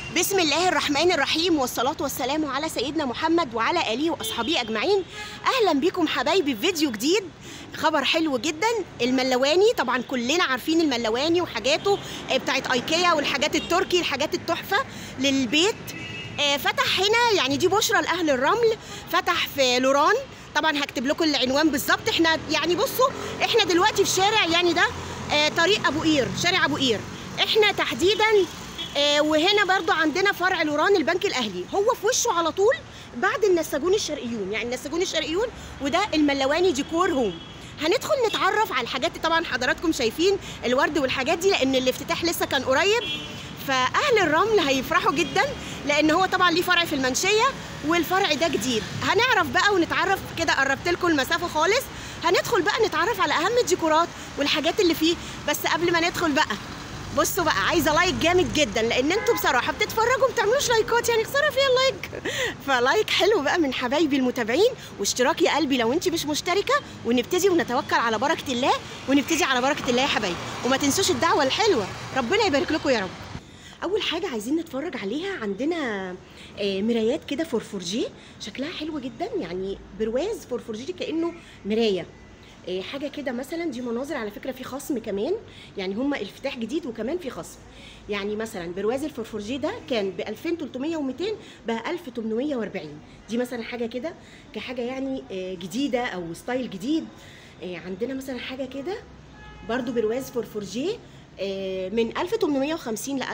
بسم الله الرحمن الرحيم والصلاة والسلام على سيدنا محمد وعلى آله وأصحابه أجمعين أهلا بكم حبايبي في فيديو جديد خبر حلو جدا الملواني طبعا كلنا عارفين الملواني وحاجاته آه، بتاعت ايكيا والحاجات التركي الحاجات التحفة للبيت آه، فتح هنا يعني دي بشرى لأهل الرمل فتح في لوران طبعا هكتب لكم العنوان بالظبط احنا يعني بصوا احنا دلوقتي في شارع يعني ده آه، طريق ابو قير شارع ابو قير احنا تحديدا آه، وهنا برضو عندنا فرع لوران البنك الاهلي هو في وشه على طول بعد النساجون الشرقيون يعني النساجون الشرقيون وده الملواني ديكور هوم هندخل نتعرف على الحاجات طبعا حضراتكم شايفين الورد والحاجات دي لان الافتتاح لسه كان قريب فاهل الرمل هيفرحوا جدا لان هو طبعا ليه فرع في المنشيه والفرع ده جديد هنعرف بقى ونتعرف كده قربت لكم المسافه خالص هندخل بقى نتعرف على اهم الديكورات والحاجات اللي فيه بس قبل ما ندخل بقى بصوا بقى عايزه لايك جامد جدا لان انتوا بصراحه بتتفرجوا ما بتعملوش لايكات يعني خساره فيها اللايك فلايك حلو بقى من حبايبي المتابعين واشتراك يا قلبي لو انت مش مشتركه ونبتدي ونتوكل على بركه الله ونبتدي على بركه الله يا حبايبي وما تنسوش الدعوه الحلوه ربنا يبارك لكم يا رب اول حاجه عايزين نتفرج عليها عندنا آه، مرايات كده فورفورجيه شكلها حلو جدا يعني برواز فورفورجيه كانه مرايه آه، حاجه كده مثلا دي مناظر على فكره في خصم كمان يعني هم افتتاح جديد وكمان في خصم يعني مثلا برواز الفورفورجيه ده كان ب 2300 و200 بقى 1840 دي مثلا حاجه كده كحاجه يعني آه، جديده او ستايل جديد آه، عندنا مثلا حاجه كده برضو برواز فورفورجيه آه، من 1850 ل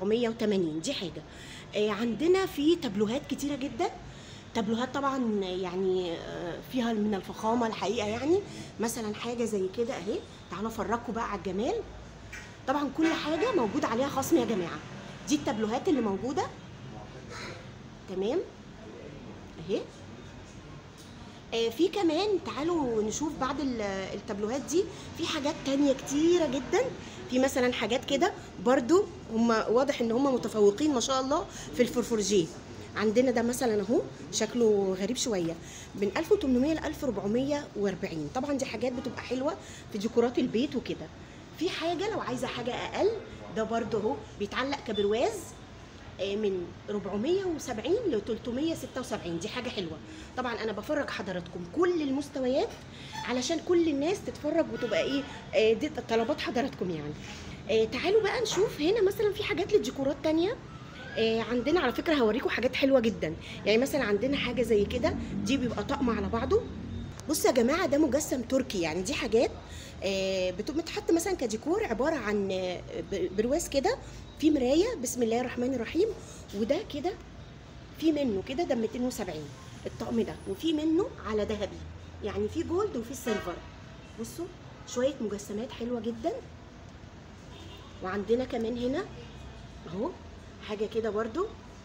1480 دي حاجه آه، عندنا في تابلوهات كتيره جدا تابلوهات طبعا يعني آه، فيها من الفخامه الحقيقه يعني مثلا حاجه زي كده اهي تعالوا افرجكم بقى على الجمال طبعا كل حاجه موجود عليها خصم يا جماعه دي التابلوهات اللي موجوده تمام اهي آه، في كمان تعالوا نشوف بعد ال- التابلوهات دي في حاجات تانية كتيرة جدا في مثلا حاجات كده برضو هم واضح ان هم متفوقين ما شاء الله في الفرفورجيه عندنا ده مثلا اهو شكله غريب شويه من 1800 ل 1440 طبعا دي حاجات بتبقى حلوه في ديكورات البيت وكده في حاجه لو عايزه حاجه اقل ده برضو اهو بيتعلق كبرواز آه، من 470 ل 376 دي حاجه حلوه طبعا انا بفرج حضراتكم كل المستويات علشان كل الناس تتفرج وتبقى ايه آه، دي طلبات حضراتكم يعني آه، تعالوا بقى نشوف هنا مثلا في حاجات للديكورات تانية آه، عندنا على فكره هوريكم حاجات حلوه جدا يعني مثلا عندنا حاجه زي كده دي بيبقى طقم على بعضه بصوا يا جماعه ده مجسم تركي يعني دي حاجات آه، بتبقى بتتحط مثلا كديكور عباره عن آه، ب- برواز كده في مرايه بسم الله الرحمن الرحيم وده كده في منه كده ده 270 الطقم ده وفي منه على ذهبي يعني في جولد وفي سيلفر بصوا شويه مجسمات حلوه جدا وعندنا كمان هنا اهو حاجه كده برضو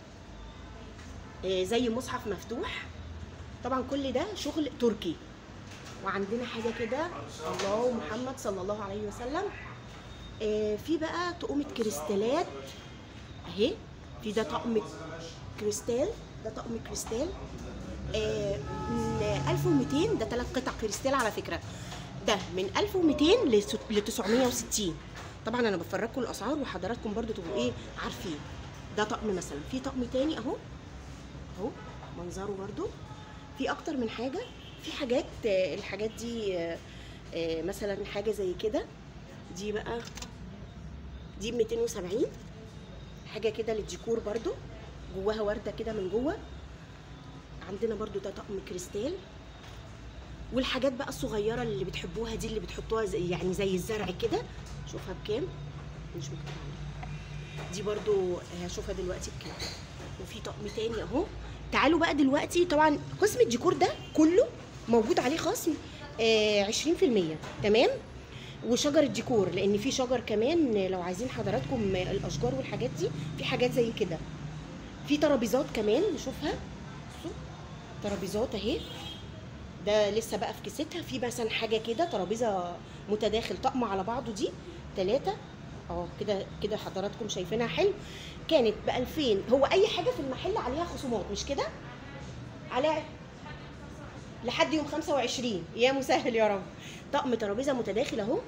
آه، زي مصحف مفتوح طبعا كل ده شغل تركي وعندنا حاجه كده الله محمد صلى الله عليه وسلم آه، في بقى طقمة كريستالات اهي في ده طقم كريستال ده طقم كريستال آه، من 1200 ده ثلاث قطع كريستال على فكره ده من 1200 ل ست- ل 960 طبعا انا بفرجكم الاسعار وحضراتكم برضو تبقوا ايه عارفين ده طقم مثلا في طقم تاني اهو اهو منظره برضو في اكتر من حاجه في حاجات آه، الحاجات دي آه، آه، مثلا حاجه زي كده دي بقى دي ب 270 حاجه كده للديكور برضو جواها ورده كده من جوه عندنا برضو ده طقم كريستال والحاجات بقى الصغيره اللي بتحبوها دي اللي بتحطوها زي يعني زي الزرع كده شوفها بكام مش مكتوب عليها دي برضو هشوفها دلوقتي بكام وفي طقم تاني اهو تعالوا بقى دلوقتي طبعا قسم الديكور ده كله موجود عليه خصم آه 20% تمام وشجر الديكور لان في شجر كمان لو عايزين حضراتكم الاشجار والحاجات دي في حاجات زي كده في ترابيزات كمان نشوفها بصوا ترابيزات اهي ده لسه بقى في كيستها في مثلا حاجه كده ترابيزه متداخل طقم على بعضه دي ثلاثة اه كده كده حضراتكم شايفينها حلو كانت ب 2000 هو اي حاجه في المحل عليها خصومات مش كده عليها لحد يوم 25 يا مسهل يا رب طقم ترابيزه متداخل اهو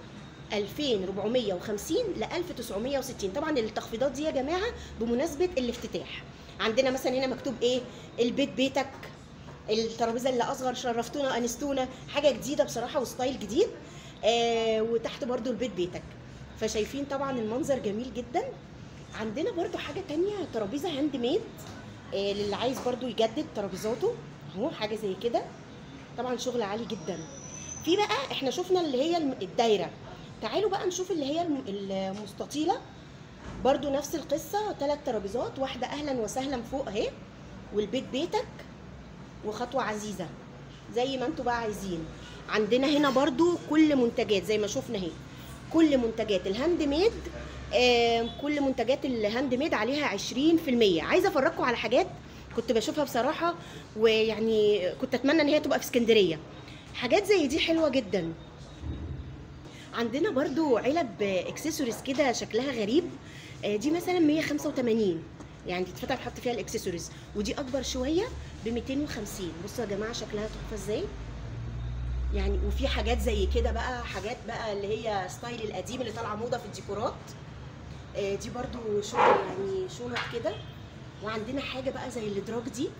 2450 ل 1960 طبعا التخفيضات دي يا جماعه بمناسبه الافتتاح عندنا مثلا هنا مكتوب ايه البيت بيتك الترابيزه اللي اصغر شرفتونا انستونا حاجه جديده بصراحه وستايل جديد آه وتحت برضو البيت بيتك فشايفين طبعا المنظر جميل جدا عندنا برضو حاجه تانية ترابيزه هاند ميد آه للي عايز برضو يجدد ترابيزاته اهو حاجه زي كده طبعا شغل عالي جدا في بقى احنا شفنا اللي هي الم- الدايره تعالوا بقى نشوف اللي هي الم- المستطيله برضو نفس القصه ثلاث ترابيزات واحده اهلا وسهلا فوق اهي والبيت بيتك وخطوه عزيزه زي ما انتوا بقى عايزين عندنا هنا برضو كل منتجات زي ما شفنا اهي كل منتجات الهاند ميد آه كل منتجات الهاند ميد عليها 20% عايزه افرجكم على حاجات كنت بشوفها بصراحه ويعني كنت اتمنى ان هي تبقى في اسكندريه حاجات زي دي حلوه جدا عندنا برضو علب اكسسوارز كده شكلها غريب آه، دي مثلا 185 يعني تتفتح تحط فيها الاكسسوارز ودي اكبر شويه ب 250 بصوا يا جماعه شكلها تحفه ازاي يعني وفي حاجات زي كده بقى حاجات بقى اللي هي ستايل القديم اللي طالعه موضه في الديكورات آه، دي برضو شغل يعني شنط كده وعندنا حاجه بقى زي الادراج دي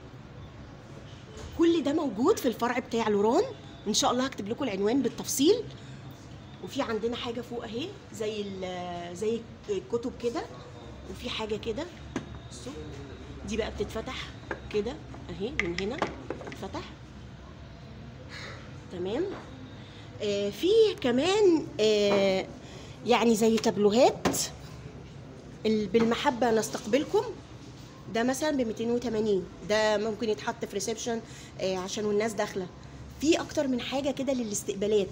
كل ده موجود في الفرع بتاع لوران ان شاء الله هكتب لكم العنوان بالتفصيل وفي عندنا حاجه فوق اهي زي ال- زي الكتب كده وفي حاجه كده بصوا دي بقى بتتفتح كده اهي من هنا بتتفتح تمام آه في كمان آه يعني زي تابلوهات ال- بالمحبه نستقبلكم ده مثلا ب 280 ده ممكن يتحط في ريسبشن آه عشان والناس داخله في اكتر من حاجه كده للاستقبالات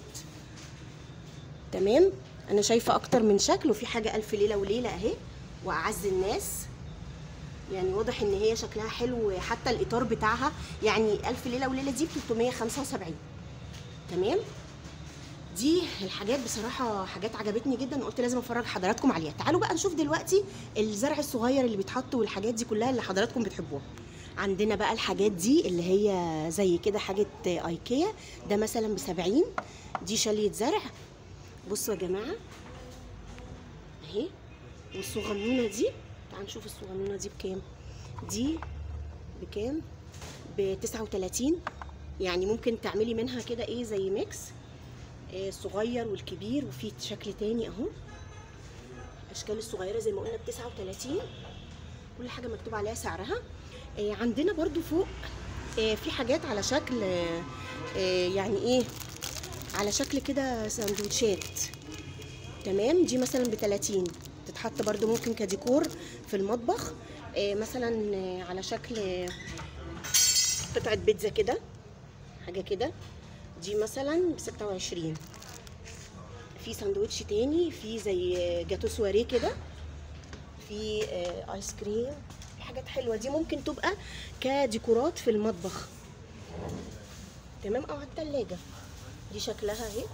تمام انا شايفه اكتر من شكل وفي حاجه الف ليله وليله اهي واعز الناس يعني واضح ان هي شكلها حلو حتى الاطار بتاعها يعني الف ليله وليله دي ب 375 تمام دي الحاجات بصراحة حاجات عجبتني جدا قلت لازم افرج حضراتكم عليها تعالوا بقى نشوف دلوقتي الزرع الصغير اللي بيتحط والحاجات دي كلها اللي حضراتكم بتحبوها عندنا بقى الحاجات دي اللي هي زي كده حاجة ايكيا ده مثلا ب 70 دي شالية زرع بصوا يا جماعة اهي والصغنونة دي تعالوا نشوف الصغنونة دي بكام دي بكام ب 39 يعني ممكن تعملي منها كده ايه زي ميكس آه، الصغير والكبير وفي شكل تاني اهو اشكال الصغيره زي ما قلنا ب 39 كل حاجه مكتوب عليها سعرها آه، عندنا برضو فوق آه، في حاجات على شكل آه، آه، يعني ايه على شكل كده سندوتشات تمام دي مثلا ب 30 تتحط برضو ممكن كديكور في المطبخ آه، مثلا آه، على شكل آه، قطعه بيتزا كده حاجه كده دي مثلا ب 26 في ساندوتش تاني في زي جاتو سواريه كده في آه، ايس كريم في حاجات حلوه دي ممكن تبقى كديكورات في المطبخ تمام او على التلاجة دي شكلها اهي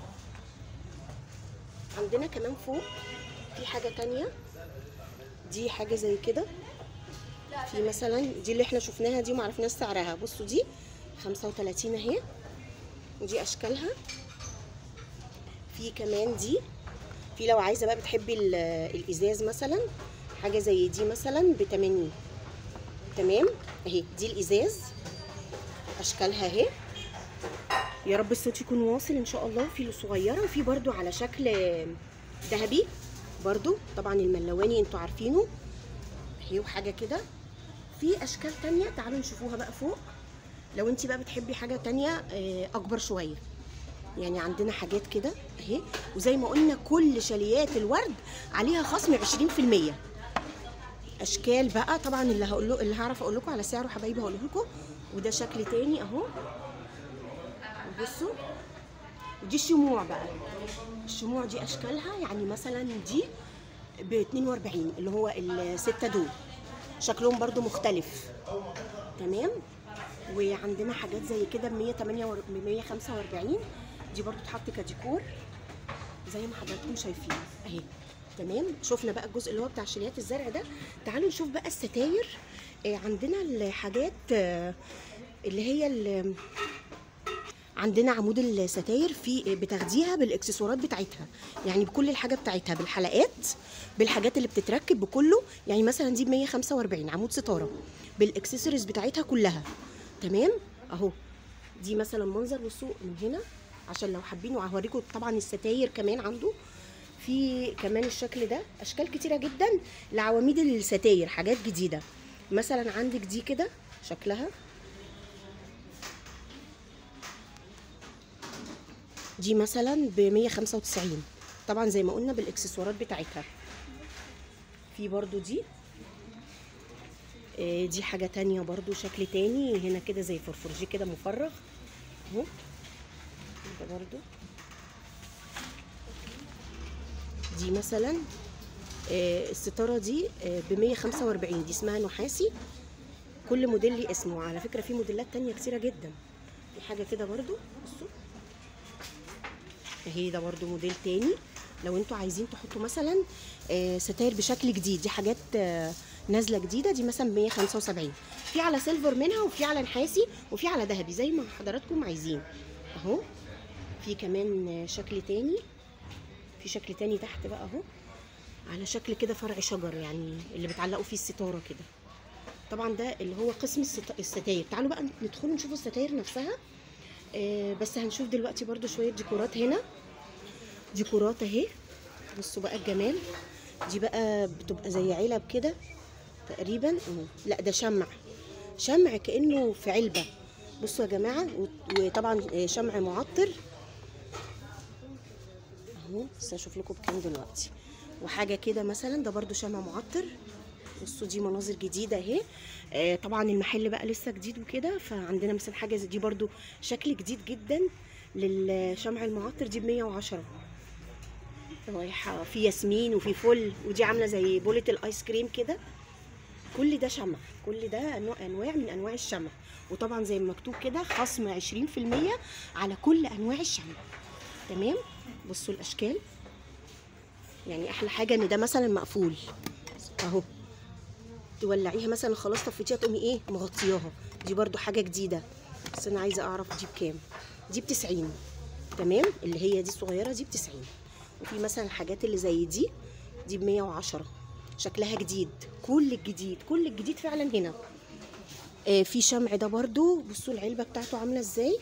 عندنا كمان فوق في حاجه تانية دي حاجه زي كده في مثلا دي اللي احنا شفناها دي ومعرفناش سعرها بصوا دي 35 اهي ودي اشكالها في كمان دي في لو عايزه بقى بتحبي ال- الازاز مثلا حاجه زي دي مثلا ب 80 تمام اهي دي الازاز اشكالها اهي يا رب الصوت يكون واصل ان شاء الله في الصغيره وفي برضو على شكل ذهبي برضو طبعا الملواني انتوا عارفينه اهي وحاجه كده في اشكال تانية تعالوا نشوفوها بقى فوق لو انت بقى بتحبي حاجه تانية آه، اكبر شويه يعني عندنا حاجات كده اهي وزي ما قلنا كل شاليات الورد عليها خصم 20% اشكال بقى طبعا اللي هقول له اللي هعرف اقول لكم على سعره حبايبي هقوله لكم وده شكل تاني اهو بصوا ودي الشموع بقى الشموع دي اشكالها يعني مثلا دي ب 42 اللي هو الستة دول شكلهم برضو مختلف تمام وعندنا حاجات زي كده ب 145 دي برضو تحط كديكور زي ما حضراتكم شايفين اهي تمام شفنا بقى الجزء اللي هو بتاع شليات الزرع ده تعالوا نشوف بقى الستاير آه، عندنا الحاجات آه، اللي هي ال- عندنا عمود الستاير في بتاخديها بالاكسسوارات بتاعتها يعني بكل الحاجه بتاعتها بالحلقات بالحاجات اللي بتتركب بكله يعني مثلا دي ب 145 عمود ستاره بالاكسسوارز بتاعتها كلها تمام اهو دي مثلا منظر بصوا من هنا عشان لو حابين وهوريكم طبعا الستاير كمان عنده في كمان الشكل ده اشكال كتيره جدا لعواميد الستاير حاجات جديده مثلا عندك دي كده شكلها دي مثلا ب 195 طبعا زي ما قلنا بالاكسسوارات بتاعتها في برضو دي آه، دي حاجة تانية برضو شكل تاني هنا كده زي فرفرجي كده مفرغ اهو ده برضو دي مثلا آه، الستارة دي ب 145 دي اسمها نحاسي كل موديل ليه اسمه على فكرة في موديلات تانية كتيرة جدا في حاجة كده برضو بصوا اهي ده برضو موديل تاني لو انتوا عايزين تحطوا مثلا آه، ستاير بشكل جديد دي حاجات آه، نازله جديده دي مثلا ب 175 في على سيلفر منها وفي على نحاسي وفي على ذهبي زي ما حضراتكم عايزين اهو في كمان آه، شكل تاني في شكل تاني تحت بقى اهو على شكل كده فرع شجر يعني اللي بتعلقوا فيه الستاره كده طبعا ده اللي هو قسم الست- الستاير تعالوا بقى ندخلوا نشوفوا الستاير نفسها آه، بس هنشوف دلوقتي برضو شويه ديكورات هنا ديكورات اهي بصوا بقى الجمال دي بقى بتبقى زي علب كده تقريبا اهو لا ده شمع شمع كانه في علبه بصوا يا جماعه و- وطبعا آه، شمع معطر اهو بس هشوف لكم بكام دلوقتي وحاجه كده مثلا ده برضو شمع معطر بصوا دي مناظر جديده اهي آه، طبعا المحل بقى لسه جديد وكده فعندنا مثلا حاجه زي دي برضو شكل جديد جدا للشمع المعطر دي ب 110 رايحه في ياسمين وفي فل ودي عامله زي بولة الايس كريم كده كل ده شمع كل ده انواع انواع من انواع الشمع وطبعا زي ما مكتوب كده خصم 20% على كل انواع الشمع تمام بصوا الاشكال يعني احلى حاجه ان ده مثلا مقفول اهو تولعيها مثلا خلاص طفيتيها تقومي ايه مغطياها دي برضو حاجه جديده بس انا عايزه اعرف دي بكام دي ب 90 تمام اللي هي دي الصغيره دي ب 90 وفي مثلا الحاجات اللي زي دي دي ب 110 شكلها جديد كل الجديد كل الجديد فعلا هنا آه في شمع ده برضو بصوا العلبه بتاعته عامله ازاي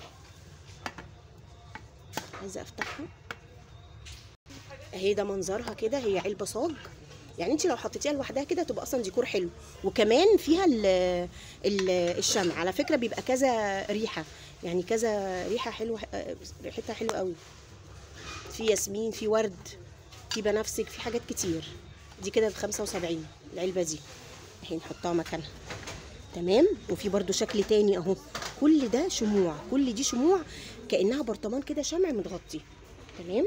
عايزه افتحها اهي ده منظرها كده هي علبه صاج يعني انت لو حطيتيها لوحدها كده تبقى اصلا ديكور حلو وكمان فيها ال ال الشمع على فكره بيبقى كذا ريحه يعني كذا ريحه حلوه آه، ريحتها حلوه قوي في ياسمين في ورد في بنفسج في حاجات كتير دي كده ب 75 العلبه دي اهي نحطها مكانها تمام وفي برضو شكل تاني اهو كل ده شموع كل دي شموع كانها برطمان كده شمع متغطي تمام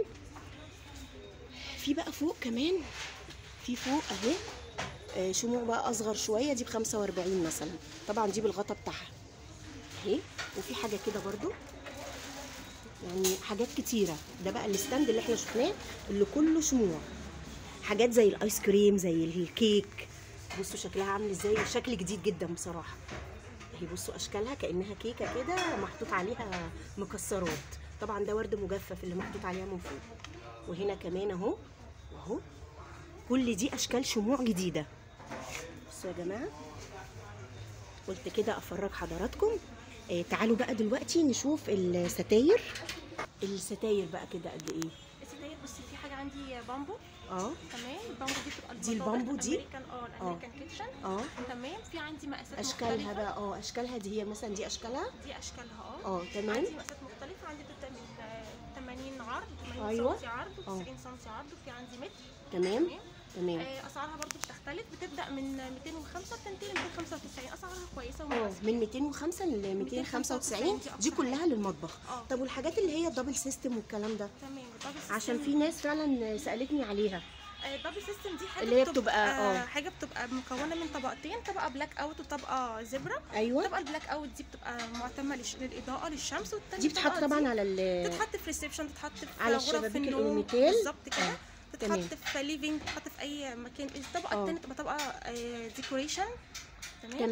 في بقى فوق كمان في فوق اهي آه، شموع بقى اصغر شويه دي ب 45 مثلا طبعا دي بالغطا بتاعها اهي وفي حاجه كده برضو يعني حاجات كتيره ده بقى الستاند اللي احنا شفناه اللي كله شموع حاجات زي الايس كريم زي الكيك بصوا شكلها عامل ازاي شكل جديد جدا بصراحه اهي بصوا اشكالها كانها كيكه كده محطوط عليها مكسرات طبعا ده ورد مجفف اللي محطوط عليها من فوق وهنا كمان اهو اهو كل دي اشكال شموع جديده بصوا يا جماعه قلت كده افرج حضراتكم آه تعالوا بقى دلوقتي نشوف الستاير الستاير بقى كده قد ايه الستاير بصي في حاجه عندي بامبو اه تمام البامبو دي بتبقى دي المطابق البامبو دي؟ الامريكان اه الامريكان كيتشن اه تمام في عندي مقاسات اشكالها مختلفة. بقى اه اشكالها دي هي مثلا دي اشكالها دي اشكالها اه اه تمام عندي مقاسات مختلفه عندي بتبدا من آه، 80 عرض 80 أيوة. سم عرض اه. و90 سم عرض وفي عندي متر تمام تمام تمام آه، اسعارها برضو بتختلف بتبدا من 205 بتنتهي ل 295 اسعارها كويسه اه ومناسبه من 205 ل 295 دي كلها للمطبخ اه طب والحاجات اللي هي الدبل سيستم والكلام ده تمام الدبل عشان سيستم- في ناس فعلا سالتني عليها آه، الدبل سيستم دي حاجه اللي هي بتبقى- اه. حاجه بتبقى مكونه من طبقتين طبقه بلاك اوت وطبقه زبره ايوه الطبقه البلاك اوت دي بتبقى معتمه للش- للاضاءه للشمس والتانية دي بتتحط الطبقة طبعا دي على ال تتحط في ريسبشن تتحط في على غرف الشبابيك النوم الألوميتال. بالظبط كده اه، تمام. تتحط في ليفينج تتحط في اي مكان الطبقه اه. الثانيه تبقى طبقه ديكوريشن تمام تمام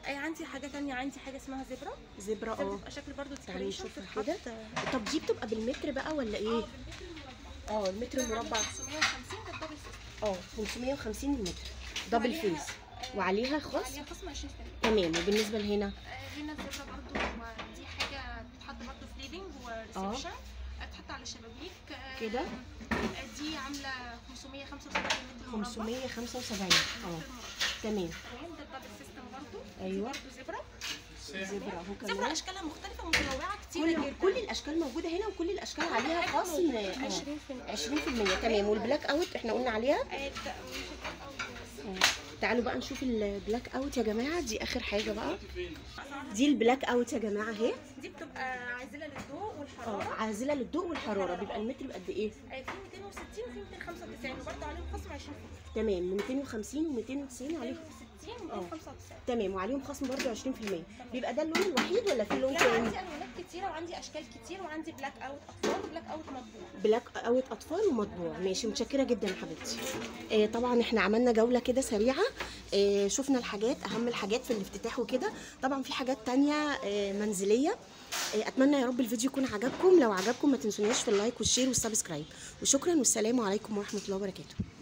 آه، عندي حاجه تانية عندي حاجه اسمها زبره زبره ده اه بتبقى شكل برضو تعالي ديكوريشن نشوفها بتتحط كده. طب دي بتبقى بالمتر بقى ولا ايه اه المتر المربع 550 ده الدبل سيستم اه 550 المتر دبل وعليها- فيس آه، وعليها خصم عليها خصم 20% تمام وبالنسبه لهنا آه، هنا الزبره برضو دي حاجه بتتحط برضو في ليفنج وريسبشن بتتحط على الشبابيك آه، كده آه، دي عامله 575 متر مربع 575 اه متر مربع. تمام تمام ده الدبل سيستم برضو أيوة. دي برضو زبره زبره اهو زبره كمان اشكالها مختلفه ومتنوعه كتير كل جدا كل الاشكال موجوده هنا وكل الاشكال عليها خصم اه 20% 20% تمام والبلاك اوت احنا قلنا عليها آه، ده مش البلاك أوت بس. آه. تعالوا بقى نشوف البلاك اوت يا جماعه دي اخر حاجه بقى دي البلاك اوت يا جماعه اهي دي بتبقى عازله للضوء اه والحراره عازله للضوء والحراره بيبقى المتر بقد ايه آه، في 260 وفي 295 وبرضه عليهم خصم 20% تمام من 250 و 290 عليهم 260 اه. و295 تمام وعليهم خصم برضه 20% بيبقى ده اللون الوحيد ولا في لون لا تاني عندي الوانات كتيره وعندي اشكال كتير وعندي بلاك اوت اطفال وبلاك اوت مطبوع بلاك اوت اطفال ومطبوع ماشي متشكره جدا يا حبيبتي آه طبعا احنا عملنا جوله كده سريعه آه شفنا الحاجات اهم الحاجات في الافتتاح وكده طبعا في حاجات تانية آه منزليه آه اتمنى يا رب الفيديو يكون عجبكم لو عجبكم ما تنسوناش في اللايك والشير والسبسكرايب وشكرا والسلام عليكم ورحمه الله وبركاته